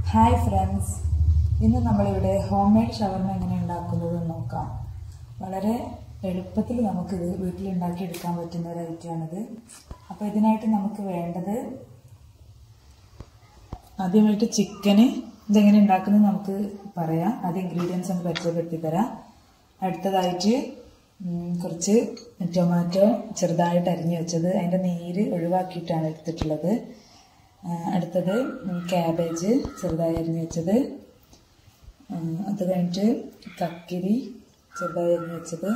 hi friends ഇന്ന് നമ്മളിവിടെ home made ഷവർമ എങ്ങനെ ഉണ്ടാക്കുന്നത് നോക്കാം വളരെ എളുപ്പത്തിൽ നമുക്കിത് വീട്ടിലുണ്ടാക്കി എടുക്കാൻ പറ്റുന്ന ഒരു ഐറ്റമാണിത് അപ്പോൾ ഇതിനായിട്ട് നമുക്ക് വേണ്ടത് ആദ്യമായിട്ട് ചിക്കന് ഇതെങ്ങനെ ഉണ്ടാക്കുന്നത് നമുക്ക് പറയാം അത് ഇൻഗ്രീഡിയൻസ് ഒന്ന് പരിചയപ്പെടുത്തി തരാം അടുത്തതായിട്ട് ഉം, കുറച്ച് ടൊമാറ്റോ ചെറുതായിട്ട് അരിഞ്ഞു വെച്ചത് അതിൻ്റെ നീര് ഒഴിവാക്കിയിട്ടാണ് എടുത്തിട്ടുള്ളത് ആ, അടുത്തത് ക്യാബേജ് ചെറുതായി അരിഞ്ഞു വെച്ചത് ആ, അത് കഴിഞ്ഞിട്ട് കക്കിരി ചെറുതായി അരിഞ്ഞു വെച്ചത്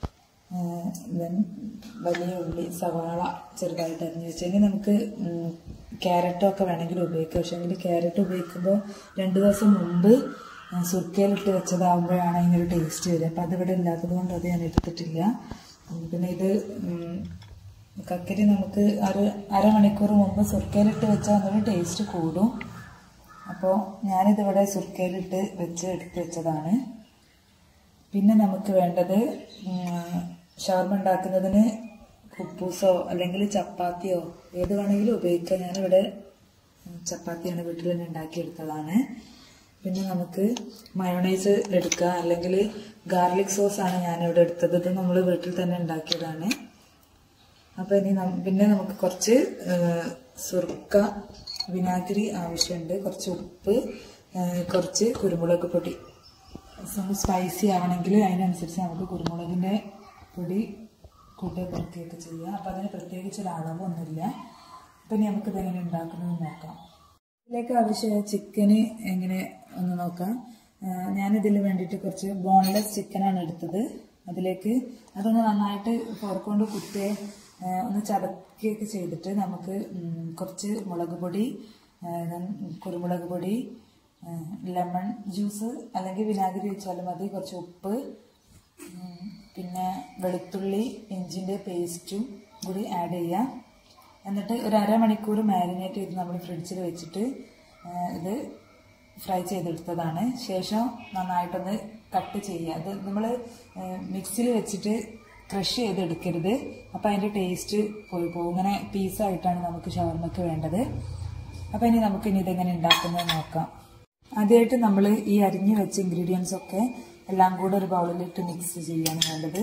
ദെൻ വലിയ ഉള്ളി സവാള ചെറുതായിട്ട് അരിഞ്ഞു വെച്ച് ഇനി നമുക്ക് ഉം, ക്യാരറ്റോ ഒക്കെ വേണമെങ്കിൽ ഉപയോഗിക്കാം പക്ഷേ എങ്കിൽ ക്യാരറ്റ് ഉപയോഗിക്കുമ്പോൾ രണ്ട് ദിവസം മുമ്പ് ആ, സുർക്കയിലിട്ട് വെച്ചതാകുമ്പോഴാണ് അതിനൊരു ടേസ്റ്റ് വരിക അപ്പം അതിവിടെ ഇല്ലാത്തത് കൊണ്ട് അത് ഞാൻ എടുത്തിട്ടില്ല ഉം, പിന്നെ ഇത് ഉം, കക്കരി നമുക്ക് ഒരു അരമണിക്കൂർ മുമ്പ് സുർക്കയിലിട്ട് വെച്ചാൽ അതൊരു ടേസ്റ്റ് കൂടും അപ്പോൾ ഞാനിതിവിടെ സുർക്കയിലിട്ട് വെച്ച് എടുത്ത് വെച്ചതാണ് പിന്നെ നമുക്ക് വേണ്ടത് ഉം, ഷവർമ ഉണ്ടാക്കുന്നതിന് കുപ്പൂസോ അല്ലെങ്കിൽ ചപ്പാത്തിയോ ഏത് വേണമെങ്കിലും ഉപയോഗിക്കാം ഞാനിവിടെ ഉം, ചപ്പാത്തിയാണ് വീട്ടിൽ തന്നെ ഉണ്ടാക്കിയെടുത്തതാണ് പിന്നെ നമുക്ക് മയോണൈസ് എടുക്കാം അല്ലെങ്കിൽ ഗാർലിക് സോസ് ആണ് ഞാനിവിടെ എടുത്തത് ഇത് നമ്മൾ വീട്ടിൽ തന്നെ ഉണ്ടാക്കിയതാണ് അപ്പോൾ ഇനി നം- പിന്നെ നമുക്ക് കുറച്ച് ആ, സുർക്ക വിനാഗിരി ആവശ്യമുണ്ട് കുറച്ച് ഉപ്പ് ആ, കുറച്ച് കുരുമുളക് പൊടി നമുക്ക് സ്പൈസി ആവണമെങ്കിൽ അതിനനുസരിച്ച് നമുക്ക് കുരുമുളകിൻ്റെ പൊടി കൂട്ടുക കുറയ്ക്കുകയൊക്കെ ചെയ്യാം അപ്പോൾ അതിന് പ്രത്യേകിച്ച് ഒരു അളവൊന്നുമില്ല അപ്പം ഇനി നമുക്കിത് എങ്ങനെ ഉണ്ടാക്കുന്നത് നോക്കാം ഇതിലേക്ക് ആവശ്യമായ ചിക്കന് എങ്ങനെ ഒന്ന് നോക്കാം ആ, ഞാനിതിൽ വേണ്ടിയിട്ട് കുറച്ച് ബോൺലെസ് ചിക്കനാണ് എടുത്തത് അതിലേക്ക് അതൊന്ന് നന്നായിട്ട് ഫോർക്കൊണ്ട് കുത്തി ആ, ഒന്ന് ചതക്കുകയൊക്കെ ചെയ്തിട്ട് നമുക്ക് ഉം, കുറച്ച് മുളക് പൊടി ആ, then കുരുമുളക് പൊടി ലെമൺ ജ്യൂസ് അല്ലെങ്കിൽ വിനാഗിരി വെച്ചാലും മതി കുറച്ച് ഉപ്പ് ഉം, പിന്നെ വെളുത്തുള്ളി ഇഞ്ചിൻ്റെ പേസ്റ്റും കൂടി ആഡ് ചെയ്യാം എന്നിട്ട് ഒരു അരമണിക്കൂർ മാരിനേറ്റ് ചെയ്ത് നമ്മൾ ഫ്രിഡ്ജിൽ വെച്ചിട്ട് ആ, ഇത് ഫ്രൈ ചെയ്തെടുത്തതാണ് ശേഷം നന്നായിട്ടൊന്ന് കട്ട് ചെയ്യുക അത് നമ്മൾ മിക്സിയിൽ വെച്ചിട്ട് ക്രഷ് ചെയ്തെടുക്കരുത് അപ്പോൾ അതിൻ്റെ ടേസ്റ്റ് പോയി പോകും ഇങ്ങനെ പീസായിട്ടാണ് നമുക്ക് ഷവർമ്മക്ക് വേണ്ടത് അപ്പോൾ ഇനി നമുക്ക് ഇനി ഇതെങ്ങനെ ഉണ്ടാക്കുന്നത് നോക്കാം ആദ്യമായിട്ട് നമ്മൾ ഈ അരിഞ്ഞു വെച്ച ഇൻഗ്രീഡിയൻസ് ഒക്കെ എല്ലാം കൂടെ ഒരു ബൗളിലിട്ട് മിക്സ് ചെയ്യാണ് വേണ്ടത്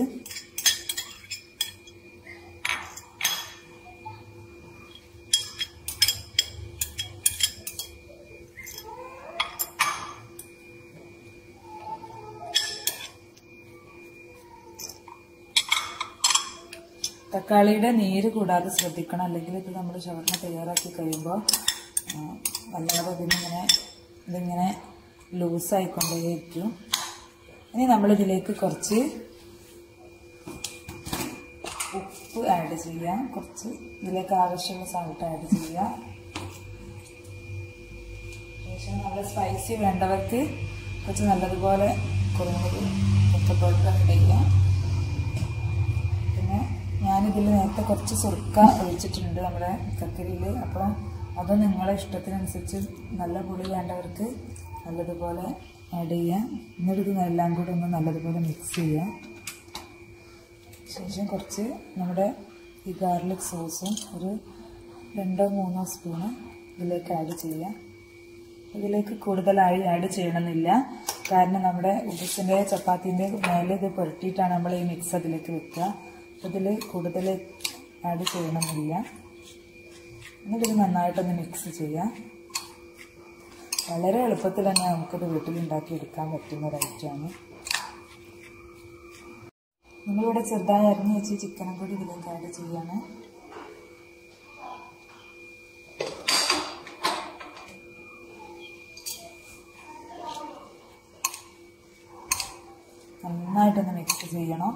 തക്കാളിയുടെ നീര് കൂടാതെ ശ്രദ്ധിക്കണം അല്ലെങ്കിൽ ഇത് നമ്മൾ ഷവർമ്മ തയ്യാറാക്കി കഴിയുമ്പോൾ ആ, വല്ലാതെ ഇതിനിങ്ങനെ ഇതിങ്ങനെ ലൂസായിക്കൊണ്ടേയിരിക്കും ഇനി നമ്മളിതിലേക്ക് കുറച്ച് ഉപ്പ് ആഡ് ചെയ്യാം കുറച്ച് ഇതിലേക്ക് ആവശ്യമുള്ള സാൾട്ട് ആഡ് ചെയ്യാം ശേഷം നമ്മൾ സ്പൈസി വേണ്ടവർക്ക് കുറച്ച് നല്ലതുപോലെ കുറുമുളക് ഉപ്പ് പൗഡർ ആഡ് ചെയ്യാം പിന്നെ ഞാനിതിൽ നേരത്തെ കുറച്ച് സുർക്ക ഒഴിച്ചിട്ടുണ്ട് നമ്മുടെ കക്കരിയിൽ അപ്പോൾ അത് നിങ്ങളെ ഇഷ്ടത്തിനനുസരിച്ച് നല്ല പുളി വേണ്ടവർക്ക് നല്ലതുപോലെ ആഡ് ചെയ്യാം എന്നിട്ട് ഇത് എല്ലാം കൂടെ ഒന്ന് നല്ലതുപോലെ മിക്സ് ചെയ്യാം ശേഷം കുറച്ച് നമ്മുടെ ഈ ഗാർലിക് സോസും ഒരു രണ്ടോ മൂന്നോ സ്പൂണ് ഇതിലേക്ക് ആഡ് ചെയ്യാം ഇതിലേക്ക് കൂടുതലായി ആഡ് ചെയ്യണമെന്നില്ല കാരണം നമ്മുടെ ഉപ്പസിൻ്റെ ചപ്പാത്തിൻ്റെ മേലെ ഇത് പുരട്ടിയിട്ടാണ് നമ്മൾ ഈ മിക്സ് അതിലേക്ക് വെക്കുക ഇതിൽ കൂടുതൽ ആഡ് ചെയ്യണമെന്നില്ല എന്നിട്ട് ഇത് നന്നായിട്ടൊന്ന് മിക്സ് ചെയ്യാം വളരെ എളുപ്പത്തിൽ തന്നെ നമുക്കിത് വീട്ടിലുണ്ടാക്കി എടുക്കാൻ പറ്റുന്ന ഒരു ഐറ്റമാണ് നമ്മളിവിടെ ചെറുതായി അരിഞ്ഞ് വെച്ച് ചിക്കനും കൂടി ഇതിലേക്ക് ആഡ് ചെയ്യാണ് നന്നായിട്ടൊന്ന് മിക്സ് ചെയ്യണം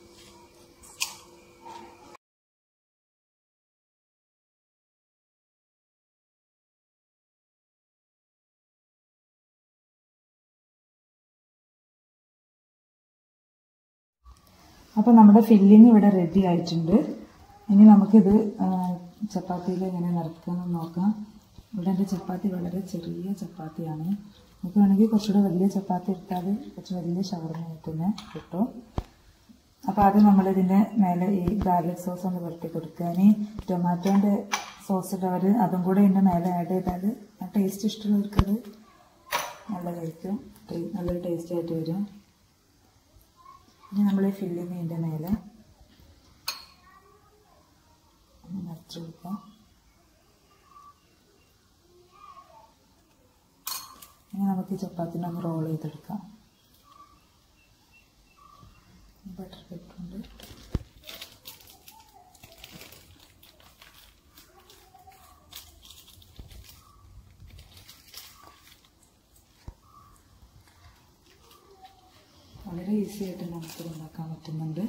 അപ്പോൾ നമ്മുടെ ഫില്ലിങ് ഇവിടെ റെഡി ആയിട്ടുണ്ട് ഇനി നമുക്കിത് ചപ്പാത്തിയിൽ എങ്ങനെ നിറക്കാമെന്ന് നോക്കാം ഇവിടെ എൻ്റെ ചപ്പാത്തി വളരെ ചെറിയ ചപ്പാത്തിയാണ് നമുക്ക് വേണമെങ്കിൽ കുറച്ചുകൂടെ വലിയ ചപ്പാത്തി എടുത്താൽ കുറച്ച് വലിയ ഷവർമ്മയായിട്ട് തന്നെ കിട്ടും അപ്പോൾ ആദ്യം നമ്മളിതിൻ്റെ മേലെ ഈ ഗാർലിക് സോസ് ഒന്ന് പുരട്ടി കൊടുക്കുക ഇനി ടൊമാറ്റോൻ്റെ സോസ് ഉള്ളവർ അതും കൂടെ ഇതിൻ്റെ മേലെ ആഡ് ചെയ്താൽ ആ ടേസ്റ്റ് ഇഷ്ടമുള്ളവർക്കത് നല്ലതായിരിക്കും ടേ- നല്ലൊരു ടേസ്റ്റ് ആയിട്ട് വരും ഇനി നമ്മൾ ഈ ഫില്ലിങ് ഇതിൻ്റെ മേലെ ഒന്ന് നിറച്ച് കൊടുക്കാം ഇനി നമുക്ക് ഈ ചപ്പാത്തിനെ ഒന്ന് റോൾ ചെയ്തെടുക്കാം ബട്ടർ പേപ്പറുണ്ട് വളരെ ഈസി ആയിട്ട് നമുക്കിത് ഉണ്ടാക്കാൻ പറ്റുന്നുണ്ട്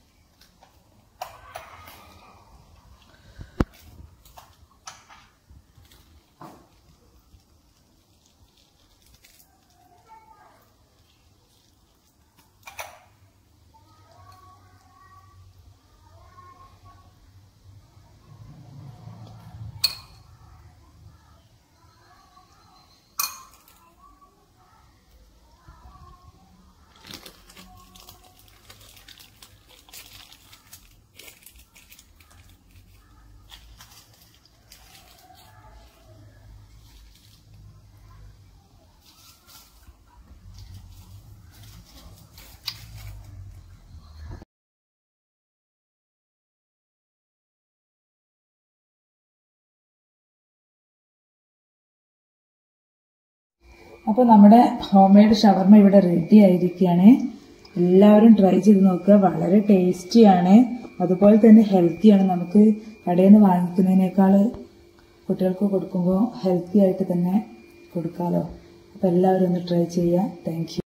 അപ്പോൾ നമ്മുടെ ഹോം മെയ്ഡ് ഷവർമ ഇവിടെ റെഡി ആയിരിക്കുകയാണ് എല്ലാവരും ട്രൈ ചെയ്ത് നോക്കുക വളരെ ടേസ്റ്റിയാണ് അതുപോലെ തന്നെ ഹെൽത്തിയാണ് നമുക്ക് കടയിൽ നിന്ന് വാങ്ങിക്കുന്നതിനേക്കാൾ കുട്ടികൾക്ക് കൊടുക്കുമ്പോൾ ഹെൽത്തി ആയിട്ട് തന്നെ കൊടുക്കാമല്ലോ അപ്പോൾ എല്ലാവരും ഒന്ന് ട്രൈ ചെയ്യുക താങ്ക്